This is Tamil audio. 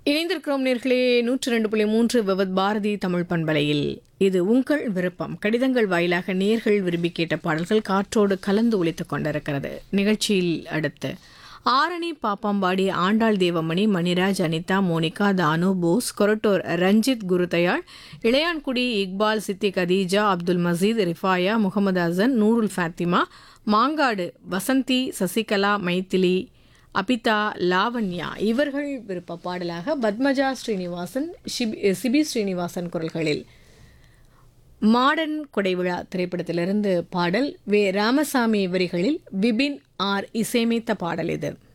இணைந்திருக்கிறோம் நேர்களே நூற்று ரெண்டு புள்ளி மூன்று விவத் பாரதி தமிழ் பண்பலையில் இது உங்கள் விருப்பம் கடிதங்கள் வாயிலாக நேர்கள் விரும்பி கேட்ட பாடல்கள் காற்றோடு கலந்து ஒலித்துக் கொண்டிருக்கிறது நிகழ்ச்சியில் அடுத்து ஆரணி பாப்பாம்பாடி ஆண்டாள் தேவமணி மணிராஜ் அனிதா மோனிகா தானு போஸ் கொரட்டூர் ரஞ்சித் குருதயாள் இளையான்குடி இக்பால் சித்தி கதீஜா அப்துல் மசீத் ரிஃபாயா முகமது அசன் நூருல் ஃபாத்திமா மாங்காடு வசந்தி சசிகலா மைத்திலி அபிதா லாவண்யா இவர்கள் விருப்ப பாடலாக பத்மஜா ஸ்ரீனிவாசன் ஷிபி சிபி ஸ்ரீனிவாசன் குரல்களில் மாடர்ன் கொடைவிழா திரைப்படத்திலிருந்து பாடல் வே ராமசாமி வரிகளில் விபின் ஆர் இசையமைத்த பாடல் இது